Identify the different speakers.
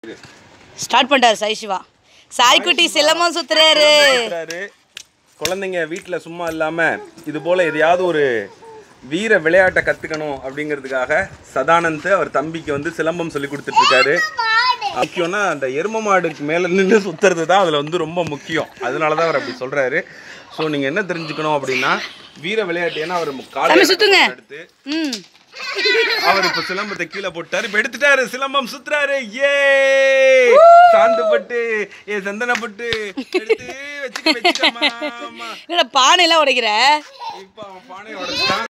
Speaker 1: Start பண்ணிட்டாரு சாய் சிவா சாய்க்குட்டி சிலம்பம் சுத்துறாரு
Speaker 2: இருக்கிறாரு. குழந்தைங்க வீட்டில் சும்மா இல்லாமல் இது போல் எதையாவது ஒரு வீர விளையாட்டை கற்றுக்கணும் அப்படிங்கிறதுக்காக சதானந்த் அவர் தம்பிக்கு வந்து சிலம்பம் சொல்லி கொடுத்துட்ருக்காரு முக்கியம்னா அந்த எரும மாடுக்கு மேலே நின்று சுற்றுறது தான் அதில் வந்து ரொம்ப முக்கியம் அதனால தான் அவர் அப்படி சொல்கிறாரு ஸோ நீங்கள் என்ன தெரிஞ்சுக்கணும் அப்படின்னா வீர விளையாட்டு ஏன்னா அவர்
Speaker 1: தம்பி
Speaker 2: காலை
Speaker 1: சுத்துங்க.
Speaker 2: எடுத்து
Speaker 1: ம்
Speaker 2: அவர் இப்ப சிலம்பத்தை கீழே போட்டாரு இப்ப எடுத்துட்டாரு சிலம்பம் சுத்துறாரு ஏ சாந்துப்பட்டு ஏ சந்தனப்பட்டு எடுத்து வச்சுக்க வச்சுக்கமா
Speaker 1: என்னடா பானையெல்லாம் உடைக்கிற
Speaker 2: இப்ப அவன் பானையை உடைச்சிட்டான்